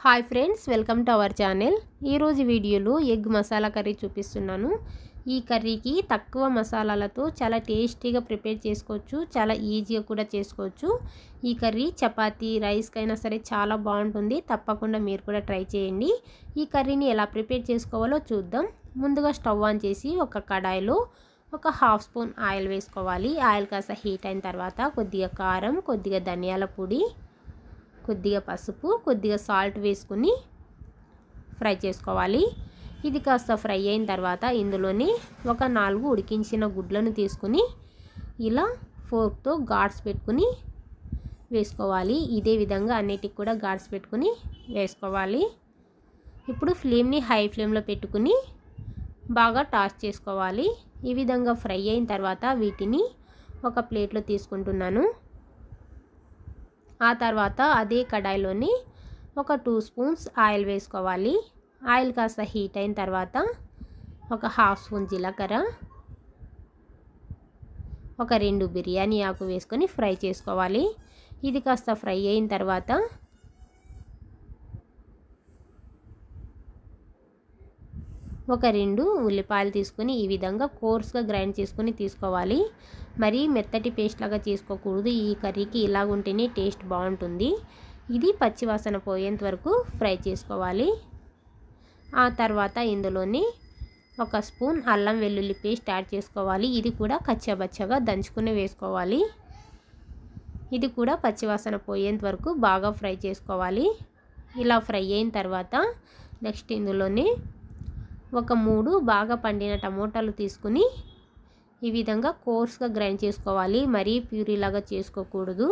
hi friends welcome to our channel ఈరోజు వీడియోలో egg masala curry చూపిస్తున్నాను ఈ కర్రీకి తక్కువ మసాలాలతో చాలా టేస్టీగా ప్రిపేర్ చేసుకోవచ్చు చాలా ఈజీగా కూడా చేసుకోవచ్చు ఈ కర్రీ చపాతీ రైస్కైనా సరే చాలా బాగుంటుంది తప్పకుండా మీరు కూడా ట్రై చేయండి ఈ కర్రీని ఎలా ప్రిపేర్ చేసుకోవాలో చూద్దాం ముందుగా స్టవ్ ఆన్ చేసి ఒక కడాయిలో ఒక హాఫ్ స్పూన్ ఆయిల్ వేసుకోవాలి ఆయిల్ కాస్త హీట్ అయిన తర్వాత కొద్దిగా కారం కొద్దిగా ధనియాల పొడి కొద్దిగా పసుపు కొద్దిగా సాల్ట్ వేసుకుని ఫ్రై చేసుకోవాలి ఇది కాస్త ఫ్రై అయిన తర్వాత ఇందులోనే ఒక నాలుగు ఉడికించిన గుడ్లను తీసుకుని ఇలా ఫోర్క్తో గాడ్స్ పెట్టుకుని వేసుకోవాలి ఇదే విధంగా అన్నిటికి కూడా గాడ్స్ పెట్టుకుని వేసుకోవాలి ఇప్పుడు ఫ్లేమ్ని హై ఫ్లేమ్లో పెట్టుకుని బాగా టాస్ చేసుకోవాలి ఈ విధంగా ఫ్రై అయిన తర్వాత వీటిని ఒక ప్లేట్లో తీసుకుంటున్నాను ఆ తర్వాత అదే కడాయిలోని ఒక టూ స్పూన్స్ ఆయిల్ వేసుకోవాలి ఆయిల్ కాస్త హీట్ అయిన తర్వాత ఒక హాఫ్ స్పూన్ జీలకర్ర ఒక రెండు బిర్యానీ ఆకు వేసుకొని ఫ్రై చేసుకోవాలి ఇది కాస్త ఫ్రై అయిన తర్వాత ఒక రెండు ఉల్లిపాయలు తీసుకొని ఈ విధంగా కోర్స్గా గ్రైండ్ చేసుకొని తీసుకోవాలి మరీ మెత్తటి పేస్ట్ లాగా చేసుకోకూడదు ఈ కర్రీకి ఇలాగుంటేనే టేస్ట్ బాగుంటుంది ఇది పచ్చివాసన పోయేంత వరకు ఫ్రై చేసుకోవాలి ఆ తర్వాత ఇందులోని ఒక స్పూన్ అల్లం వెల్లుల్లి పేస్ట్ యాడ్ చేసుకోవాలి ఇది కూడా కచ్చబచ్చగా దంచుకుని వేసుకోవాలి ఇది కూడా పచ్చివాసన పోయేంత వరకు బాగా ఫ్రై చేసుకోవాలి ఇలా ఫ్రై అయిన తర్వాత నెక్స్ట్ ఇందులోని ఒక మూడు బాగా పండిన టమోటాలు తీసుకుని ఈ విధంగా కోర్స్గా గ్రైండ్ చేసుకోవాలి మరీ ప్యూరీలాగా చేసుకోకూడదు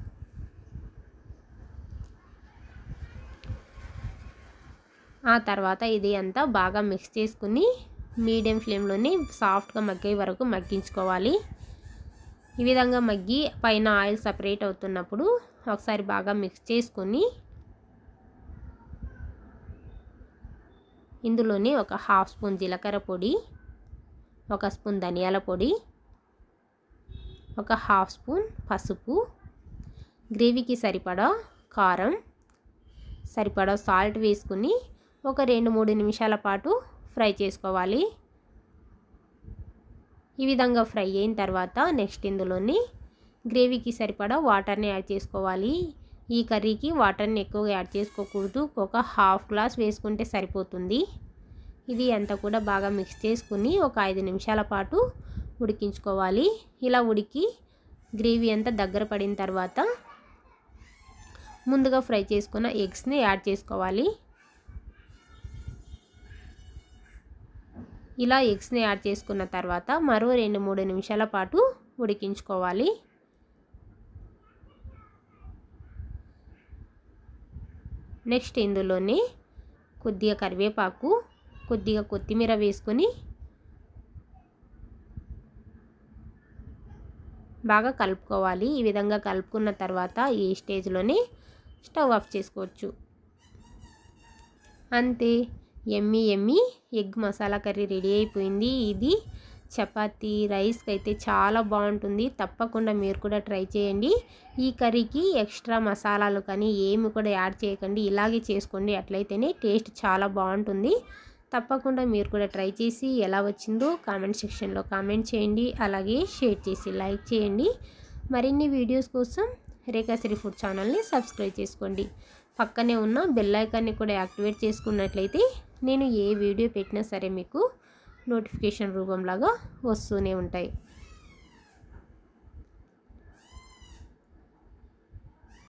ఆ తర్వాత ఇది అంతా బాగా మిక్స్ చేసుకుని మీడియం ఫ్లేమ్లోనే సాఫ్ట్గా మగ్గే వరకు మగ్గించుకోవాలి ఈ విధంగా మగ్గి పైన ఆయిల్ సపరేట్ అవుతున్నప్పుడు ఒకసారి బాగా మిక్స్ చేసుకొని ఇందులోనే ఒక హాఫ్ స్పూన్ జీలకర్ర పొడి ఒక స్పూన్ ధనియాల పొడి ఒక హాఫ్ స్పూన్ పసుపు గ్రేవీకి సరిపడా కారం సరిపడా సాల్ట్ వేసుకుని ఒక రెండు మూడు నిమిషాల పాటు ఫ్రై చేసుకోవాలి ఈ విధంగా ఫ్రై అయిన తర్వాత నెక్స్ట్ ఇందులోని గ్రేవీకి సరిపడా వాటర్ని యాడ్ చేసుకోవాలి ఈ కర్రీకి వాటర్ని ఎక్కువగా యాడ్ చేసుకోకూడదు ఒక హాఫ్ గ్లాస్ వేసుకుంటే సరిపోతుంది ఇది అంతా కూడా బాగా మిక్స్ చేసుకుని ఒక ఐదు నిమిషాల పాటు ఉడికించుకోవాలి ఇలా ఉడికి గ్రేవీ అంతా దగ్గర పడిన తర్వాత ముందుగా ఫ్రై చేసుకున్న ఎగ్స్ని యాడ్ చేసుకోవాలి ఇలా ఎగ్స్ని యాడ్ చేసుకున్న తర్వాత మరో రెండు మూడు నిమిషాల పాటు ఉడికించుకోవాలి నెక్స్ట్ ఇందులోనే కొద్దిగా కరివేపాకు కొద్దిగా కొత్తిమీర వేసుకొని బాగా కలుపుకోవాలి ఈ విధంగా కలుపుకున్న తర్వాత ఈ స్టేజ్లోనే స్టవ్ ఆఫ్ చేసుకోవచ్చు అంతే ఎమ్మి ఎమ్మి ఎగ్ మసాలా కర్రీ రెడీ అయిపోయింది ఇది చపాతీ రైస్కి అయితే చాలా బాగుంటుంది తప్పకుండా మీరు కూడా ట్రై చేయండి ఈ కర్రీకి ఎక్స్ట్రా మసాలాలు కానీ ఏమి కూడా యాడ్ చేయకండి ఇలాగే చేసుకోండి అట్లయితేనే టేస్ట్ చాలా బాగుంటుంది తప్పకుండా మీరు కూడా ట్రై చేసి ఎలా వచ్చిందో కామెంట్ సెక్షన్లో కామెంట్ చేయండి అలాగే షేర్ చేసి లైక్ చేయండి మరిన్ని వీడియోస్ కోసం రేఖాశ్రీ ఫుడ్ ఛానల్ని సబ్స్క్రైబ్ చేసుకోండి పక్కనే ఉన్న బెల్ ఐకాన్ని కూడా యాక్టివేట్ చేసుకున్నట్లయితే నేను ఏ వీడియో పెట్టినా సరే మీకు నోటిఫికేషన్ రూపంలాగా వస్తూనే ఉంటాయి